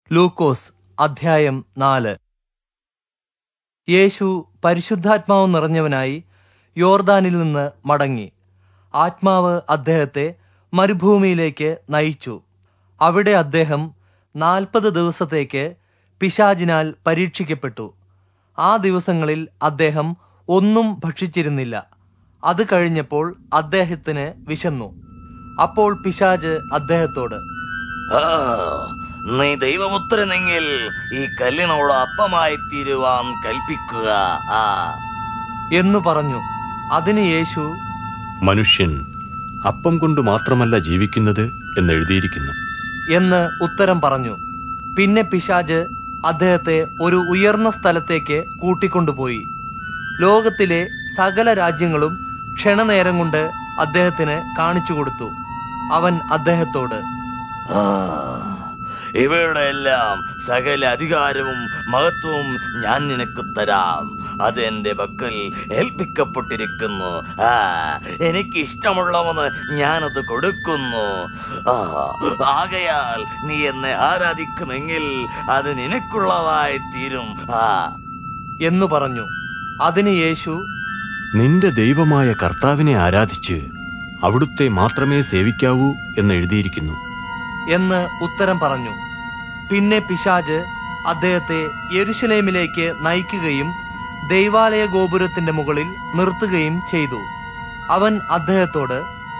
ലൂക്കോസ് അധ്യായം നാല് യേശു പരിശുദ്ധാത്മാവ് നിറഞ്ഞവനായി യോർദാനിൽ നിന്ന് മടങ്ങി ആത്മാവ് അദ്ദേഹത്തെ മരുഭൂമിയിലേക്ക് നയിച്ചു അവിടെ അദ്ദേഹം നാൽപ്പത് ദിവസത്തേക്ക് പിശാചിനാൽ പരീക്ഷിക്കപ്പെട്ടു ആ ദിവസങ്ങളിൽ അദ്ദേഹം ഒന്നും ഭക്ഷിച്ചിരുന്നില്ല അത് കഴിഞ്ഞപ്പോൾ അദ്ദേഹത്തിന് വിശന്നു അപ്പോൾ പിശാജ് അദ്ദേഹത്തോട് ആ, നീ ദൈവപുത്രനെങ്കിൽ ഈ കല്ലിനോട് അപ്പമായി തീരുവാൻ കൽപ്പിക്കുക ആ എന്നു പറഞ്ഞു അതിന് യേശു മനുഷ്യൻ അപ്പം കൊണ്ട് മാത്രമല്ല ജീവിക്കുന്നത് എന്നെഴുതിയിരിക്കുന്നു എന്ന് ഉത്തരം പറഞ്ഞു പിന്നെ പിശാജ് അദ്ദേഹത്തെ ഒരു ഉയർന്ന സ്ഥലത്തേക്ക് കൂട്ടിക്കൊണ്ടുപോയി ലോകത്തിലെ സകല രാജ്യങ്ങളും ക്ഷണനേരം കൊണ്ട് അദ്ദേഹത്തിന് കാണിച്ചു കൊടുത്തു അവൻ അദ്ദേഹത്തോട് ആ, ഇവയുടെ എല്ലാം സകല അധികാരവും മഹത്വവും ഞാൻ നിനക്ക് തരാം അത് എന്റെ പക്കൽ ഏൽപ്പിക്കപ്പെട്ടിരിക്കുന്നു ആ എനിക്ക് ഇഷ്ടമുള്ളവന് ഞാനത് കൊടുക്കുന്നു ആ ആകയാൽ നീ എന്നെ ആരാധിക്കുമെങ്കിൽ അത് നിനക്കുള്ളതായി തീരും ആ എന്നു പറഞ്ഞു അതിന് യേശു നിന്റെ ദൈവമായ കർത്താവിനെ ആരാധിച്ച് അവിടുത്തെ മാത്രമേ സേവിക്കാവൂ എന്നെഴുതിയിരിക്കുന്നു എന്ന് ഉത്തരം പറഞ്ഞു പിന്നെ പിശാജ് അദ്ദേഹത്തെ യെരുശലേമിലേക്ക് നയിക്കുകയും ദൈവാലയ ഗോപുരത്തിന്റെ മുകളിൽ നിർത്തുകയും ചെയ്തു അവൻ അദ്ദേഹത്തോട്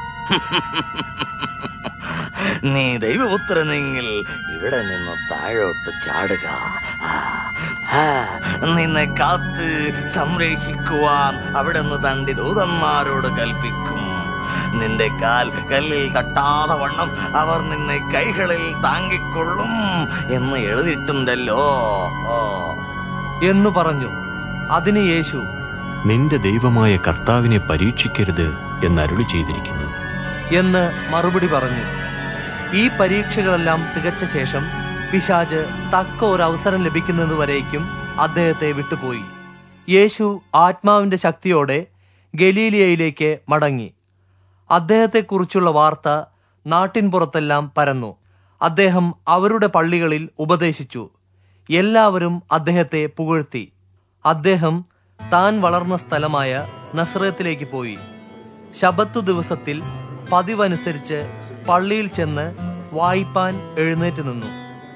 നീ ദൈവപുത്രനെങ്കിൽ ഇവിടെ നിന്ന് താഴോട്ട് ചാടുക ആ, ആ, നിന്നെ കാത്ത് സംരക്ഷിക്കുവാൻ അവിടെ നിന്ന് തന്റെ ദൂതന്മാരോട് കൽപ്പിക്കും നിന്റെ കാൽ കല്ലിൽ തട്ടാതെ വണ്ണം അവർ നിന്നെ കൈകളിൽ താങ്ങിക്കൊള്ളും എന്ന് എഴുതിയിട്ടുണ്ടല്ലോ ഓ എന്നു പറഞ്ഞു അതിന് യേശു നിന്റെ ദൈവമായ കർത്താവിനെ പരീക്ഷിക്കരുത് എന്നരുളി ചെയ്തിരിക്കുന്നു എന്ന് മറുപടി പറഞ്ഞു ഈ പരീക്ഷകളെല്ലാം തികച്ച ശേഷം പിശാജ് തക്ക ഒരു അവസരം ലഭിക്കുന്നതുവരേക്കും അദ്ദേഹത്തെ വിട്ടുപോയി യേശു ആത്മാവിന്റെ ശക്തിയോടെ ഗലീലിയയിലേക്ക് മടങ്ങി അദ്ദേഹത്തെക്കുറിച്ചുള്ള വാർത്ത നാട്ടിൻപുറത്തെല്ലാം പരന്നു അദ്ദേഹം അവരുടെ പള്ളികളിൽ ഉപദേശിച്ചു എല്ലാവരും അദ്ദേഹത്തെ പുകഴ്ത്തി അദ്ദേഹം താൻ വളർന്ന സ്ഥലമായ നസ്രത്തിലേക്ക് പോയി ശബത്തു ദിവസത്തിൽ പതിവനുസരിച്ച് പള്ളിയിൽ ചെന്ന് വായിപ്പാൻ എഴുന്നേറ്റ് നിന്നു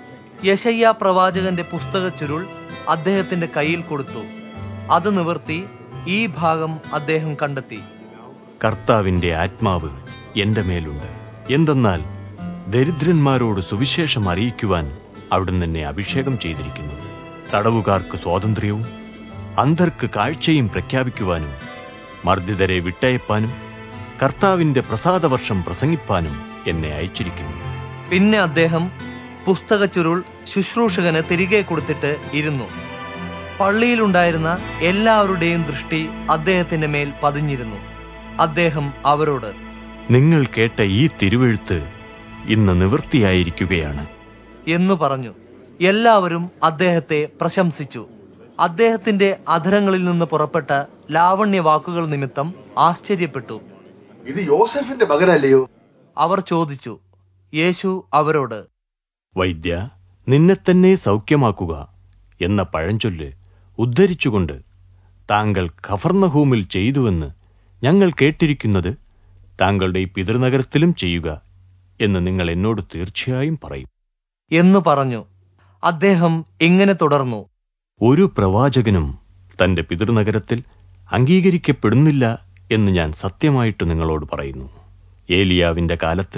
യശയ്യ പ്രവാചകന്റെ പുസ്തക ചുരുൾ അദ്ദേഹത്തിന്റെ കയ്യിൽ കൊടുത്തു അത് നിവർത്തി ഈ ഭാഗം അദ്ദേഹം കണ്ടെത്തി കർത്താവിന്റെ ആത്മാവ് എന്റെ മേലുണ്ട് എന്തെന്നാൽ ദരിദ്രന്മാരോട് സുവിശേഷം അറിയിക്കുവാൻ അവിടുന്ന് എന്നെ അഭിഷേകം ചെയ്തിരിക്കുന്നു തടവുകാർക്ക് സ്വാതന്ത്ര്യവും അന്ധർക്ക് കാഴ്ചയും പ്രഖ്യാപിക്കുവാനും മർദ്ദിതരെ വിട്ടയപ്പാനും കർത്താവിന്റെ പ്രസാദവർഷം പ്രസംഗിപ്പാനും എന്നെ അയച്ചിരിക്കുന്നു പിന്നെ അദ്ദേഹം പുസ്തക ചുരുൾ ശുശ്രൂഷകന് തിരികെ കൊടുത്തിട്ട് ഇരുന്നു പള്ളിയിലുണ്ടായിരുന്ന എല്ലാവരുടെയും ദൃഷ്ടി അദ്ദേഹത്തിന്റെ മേൽ പതിഞ്ഞിരുന്നു അദ്ദേഹം അവരോട് നിങ്ങൾ കേട്ട ഈ തിരുവെഴുത്ത് ഇന്ന് നിവൃത്തിയായിരിക്കുകയാണ് എന്നു പറഞ്ഞു എല്ലാവരും അദ്ദേഹത്തെ പ്രശംസിച്ചു അദ്ദേഹത്തിന്റെ അധരങ്ങളിൽ നിന്ന് പുറപ്പെട്ട ലാവണ്യ വാക്കുകൾ നിമിത്തം ആശ്ചര്യപ്പെട്ടു ഇത് യോസഫിന്റെ മകനല്ലയോ അവർ ചോദിച്ചു യേശു അവരോട് വൈദ്യ നിന്നെ തന്നെ സൗഖ്യമാക്കുക എന്ന പഴഞ്ചൊല്ല് ഉദ്ധരിച്ചുകൊണ്ട് താങ്കൾ ഖഫർനഹൂമിൽ ചെയ്തുവെന്ന് ഞങ്ങൾ കേട്ടിരിക്കുന്നത് താങ്കളുടെ ഈ പിതൃനഗരത്തിലും ചെയ്യുക എന്ന് നിങ്ങൾ എന്നോട് തീർച്ചയായും പറയും എന്നു പറഞ്ഞു അദ്ദേഹം ഇങ്ങനെ തുടർന്നു ഒരു പ്രവാചകനും തന്റെ പിതൃനഗരത്തിൽ അംഗീകരിക്കപ്പെടുന്നില്ല എന്ന് ഞാൻ സത്യമായിട്ട് നിങ്ങളോട് പറയുന്നു ഏലിയാവിന്റെ കാലത്ത്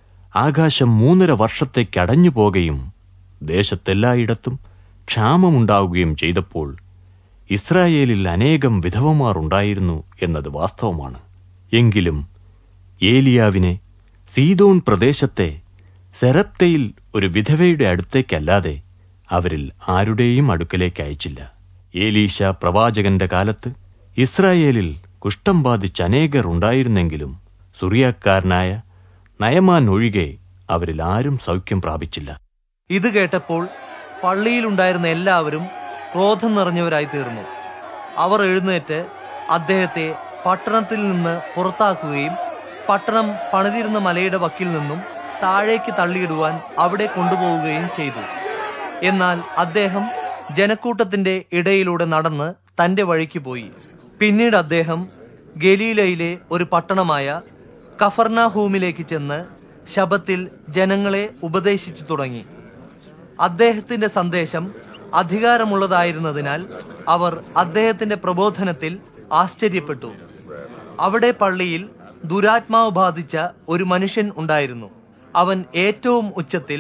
ആകാശം മൂന്നര വർഷത്തേക്ക് അടഞ്ഞു പോകുകയും ദേശത്തെല്ലായിടത്തും ക്ഷാമമുണ്ടാവുകയും ചെയ്തപ്പോൾ ഇസ്രായേലിൽ അനേകം വിധവമാർ ഉണ്ടായിരുന്നു എന്നത് വാസ്തവമാണ് എങ്കിലും ഏലിയാവിനെ സീതോൺ പ്രദേശത്തെ സെറപ്തയിൽ ഒരു വിധവയുടെ അടുത്തേക്കല്ലാതെ അവരിൽ ആരുടെയും അടുക്കലേക്ക് അയച്ചില്ല ഏലീശ പ്രവാചകന്റെ കാലത്ത് ഇസ്രായേലിൽ കുഷ്ഠം ബാധിച്ച അനേകർ ഉണ്ടായിരുന്നെങ്കിലും സുറിയാക്കാരനായ നയമാൻ ഒഴികെ അവരിൽ ആരും സൗഖ്യം പ്രാപിച്ചില്ല ഇത് കേട്ടപ്പോൾ പള്ളിയിലുണ്ടായിരുന്ന എല്ലാവരും ക്രോധം നിറഞ്ഞവരായി തീർന്നു അവർ എഴുന്നേറ്റ് അദ്ദേഹത്തെ പട്ടണത്തിൽ നിന്ന് പുറത്താക്കുകയും പട്ടണം പണിതിരുന്ന മലയുടെ വക്കിൽ നിന്നും താഴേക്ക് തള്ളിയിടുവാൻ അവിടെ കൊണ്ടുപോവുകയും ചെയ്തു എന്നാൽ അദ്ദേഹം ജനക്കൂട്ടത്തിന്റെ ഇടയിലൂടെ നടന്ന് തന്റെ വഴിക്ക് പോയി പിന്നീട് അദ്ദേഹം ഗലീലയിലെ ഒരു പട്ടണമായ കഫർനാഹൂമിലേക്ക് ചെന്ന് ശബത്തിൽ ജനങ്ങളെ ഉപദേശിച്ചു തുടങ്ങി അദ്ദേഹത്തിന്റെ സന്ദേശം അധികാരമുള്ളതായിരുന്നതിനാൽ അവർ അദ്ദേഹത്തിന്റെ പ്രബോധനത്തിൽ ആശ്ചര്യപ്പെട്ടു അവിടെ പള്ളിയിൽ ദുരാത്മാവ് ബാധിച്ച ഒരു മനുഷ്യൻ ഉണ്ടായിരുന്നു അവൻ ഏറ്റവും ഉച്ചത്തിൽ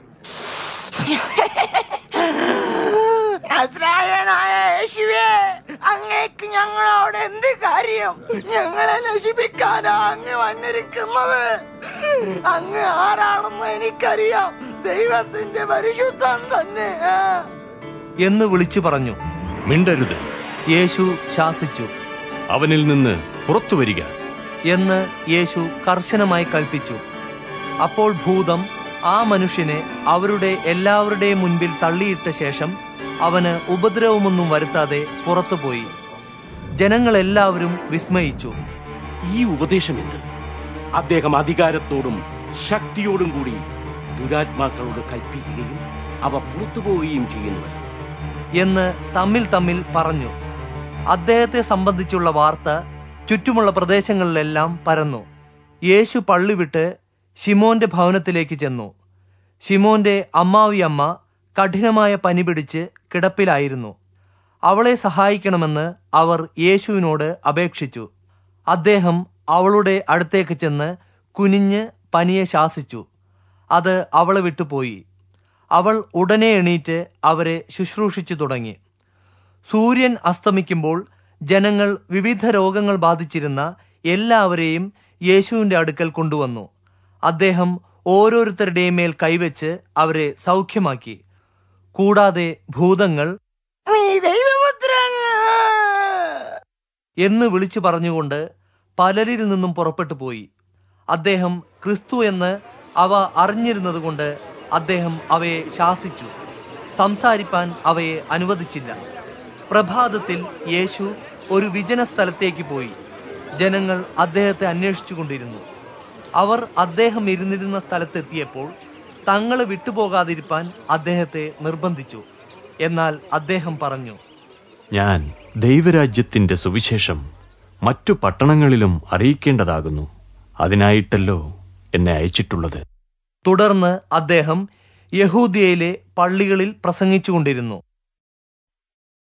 നസ്രായനായ യേശുവേ അങ്ങേക്ക് ഞങ്ങളോട് എന്ത് കാര്യം ഞങ്ങളെ നശിപ്പിക്കാനാ അങ്ങ് വന്നിരിക്കുന്നത് അങ്ങ് ആരാണെന്ന് എനിക്കറിയാം ദൈവത്തിന്റെ പരിശുദ്ധം തന്നെ എന്ന് വിളിച്ചു പറഞ്ഞു മിണ്ടരുത് യേശു ശാസിച്ചു അവനിൽ നിന്ന് പുറത്തു വരിക എന്ന് യേശു കർശനമായി കൽപ്പിച്ചു അപ്പോൾ ഭൂതം ആ മനുഷ്യനെ അവരുടെ എല്ലാവരുടെയും മുൻപിൽ തള്ളിയിട്ട ശേഷം അവന് ഉപദ്രവമൊന്നും വരുത്താതെ പുറത്തുപോയി ജനങ്ങളെല്ലാവരും വിസ്മയിച്ചു ഈ ഉപദേശം എന്ത് അദ്ദേഹം അധികാരത്തോടും ശക്തിയോടും കൂടി ദുരാത്മാക്കളോട് കൽപ്പിക്കുകയും അവ പുറത്തു പോവുകയും ചെയ്യുന്നു എന്ന് തമ്മിൽ തമ്മിൽ പറഞ്ഞു അദ്ദേഹത്തെ സംബന്ധിച്ചുള്ള വാർത്ത ചുറ്റുമുള്ള പ്രദേശങ്ങളിലെല്ലാം പരന്നു യേശു പള്ളി വിട്ട് ശിമോന്റെ ഭവനത്തിലേക്ക് ചെന്നു ശിമോന്റെ അമ്മാവിയമ്മ കഠിനമായ പനി പിടിച്ച് കിടപ്പിലായിരുന്നു അവളെ സഹായിക്കണമെന്ന് അവർ യേശുവിനോട് അപേക്ഷിച്ചു അദ്ദേഹം അവളുടെ അടുത്തേക്ക് ചെന്ന് കുനിഞ്ഞ് പനിയെ ശാസിച്ചു അത് അവളെ വിട്ടുപോയി അവൾ ഉടനെ എണീറ്റ് അവരെ ശുശ്രൂഷിച്ചു തുടങ്ങി സൂര്യൻ അസ്തമിക്കുമ്പോൾ ജനങ്ങൾ വിവിധ രോഗങ്ങൾ ബാധിച്ചിരുന്ന എല്ലാവരെയും യേശുവിന്റെ അടുക്കൽ കൊണ്ടുവന്നു അദ്ദേഹം ഓരോരുത്തരുടെയും മേൽ കൈവച്ച് അവരെ സൗഖ്യമാക്കി കൂടാതെ ഭൂതങ്ങൾ നീ ദൈവപുത്രൻ എന്ന് വിളിച്ചു പറഞ്ഞുകൊണ്ട് പലരിൽ നിന്നും പുറപ്പെട്ടു പോയി അദ്ദേഹം ക്രിസ്തു എന്ന് അവ അറിഞ്ഞിരുന്നതുകൊണ്ട് അദ്ദേഹം അവയെ ശാസിച്ചു സംസാരിപ്പാൻ അവയെ അനുവദിച്ചില്ല പ്രഭാതത്തിൽ യേശു ഒരു വിജന സ്ഥലത്തേക്ക് പോയി ജനങ്ങൾ അദ്ദേഹത്തെ അന്വേഷിച്ചുകൊണ്ടിരുന്നു അവർ അദ്ദേഹം ഇരുന്നിരുന്ന സ്ഥലത്തെത്തിയപ്പോൾ തങ്ങളെ വിട്ടുപോകാതിരിപ്പാൻ അദ്ദേഹത്തെ നിർബന്ധിച്ചു എന്നാൽ അദ്ദേഹം പറഞ്ഞു ഞാൻ ദൈവരാജ്യത്തിന്റെ സുവിശേഷം മറ്റു പട്ടണങ്ങളിലും അറിയിക്കേണ്ടതാകുന്നു അതിനായിട്ടല്ലോ എന്നെ അയച്ചിട്ടുള്ളത് തുടർന്ന് അദ്ദേഹം യഹൂദിയയിലെ പള്ളികളിൽ പ്രസംഗിച്ചുകൊണ്ടിരുന്നു